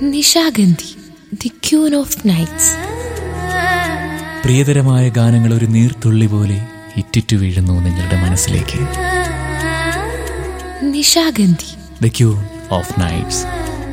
Nishagandhi the queen of nights പ്രിയതരമായ ഗാനങ്ങൾ ഒരു നീർത്തുള്ളി പോലെ ഇറ്റിറ്റു വീഴുന്നു നിങ്ങളുടെ മനസ്സിലേക്ക് Nishagandhi the queen of nights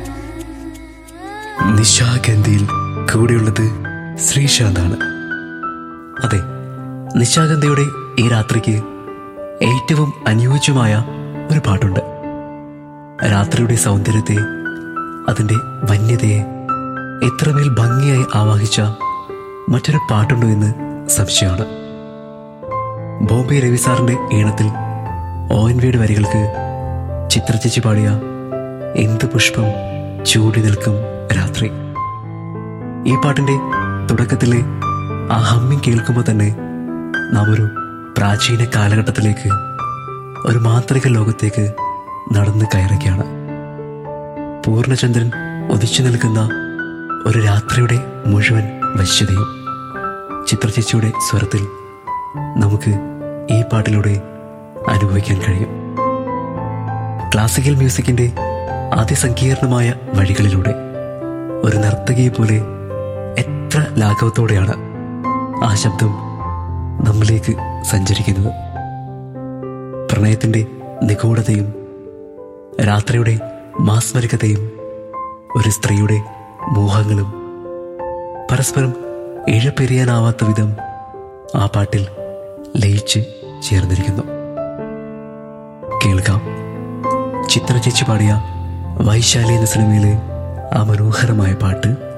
നിശാഗന്ധിയിൽ കൂടെയുള്ളത് ശ്രീശാന്താണ് അതെ നിശാഗന്ധിയുടെ ഈ രാത്രിക്ക് ഏറ്റവും അനുയോജ്യമായ ഒരു പാട്ടുണ്ട് രാത്രിയുടെ സൗന്ദര്യത്തെ അതിൻ്റെ വന്യതയെ എത്രമേൽ ഭംഗിയായി ആവാഹിച്ച മറ്റൊരു പാട്ടുണ്ടോ എന്ന് സംശയമാണ് ബോംബെ രവി സാറിന്റെ ഈണത്തിൽ ഒ എൻ വിയുടെ വരികൾക്ക് ചിത്രചേച്ചി പാടിയ എന്ത് പുഷ്പം ചൂടി നിൽക്കും രാത്രി ഈ പാട്ടിന്റെ തുടക്കത്തിലെ ആ ഹമ്മിങ് കേൾക്കുമ്പോൾ തന്നെ നാം ഒരു പ്രാചീന കാലഘട്ടത്തിലേക്ക് ഒരു മാന്ത്രിക ലോകത്തേക്ക് നടന്ന് കയറുകയാണ് പൂർണ്ണചന്ദ്രൻ ഉദിച്ചു നിൽക്കുന്ന ഒരു രാത്രിയുടെ മുഴുവൻ വശ്യതയും ചിത്രചേച്ചിയുടെ സ്വരത്തിൽ നമുക്ക് ഈ പാട്ടിലൂടെ അനുഭവിക്കാൻ കഴിയും ക്ലാസിക്കൽ മ്യൂസിക്കിന്റെ അതിസങ്കീർണമായ വഴികളിലൂടെ ഒരു നർത്തകിയെ പോലെ എത്ര ലാഘവത്തോടെയാണ് ആ ശബ്ദം നമ്മിലേക്ക് സഞ്ചരിക്കുന്നത് പ്രണയത്തിന്റെ നിഗൂഢതയും രാത്രിയുടെ മാസ്മരികതയും ഒരു സ്ത്രീയുടെ മോഹങ്ങളും പരസ്പരം ഇഴപ്പെരിയാനാവാത്ത വിധം ആ പാട്ടിൽ ലയിച്ച് ചേർന്നിരിക്കുന്നു കേൾക്കാം ചിത്രചേച്ചി പാടിയ വൈശാലി എന്ന സിനിമയിലെ ആ മനോഹരമായ പാട്ട്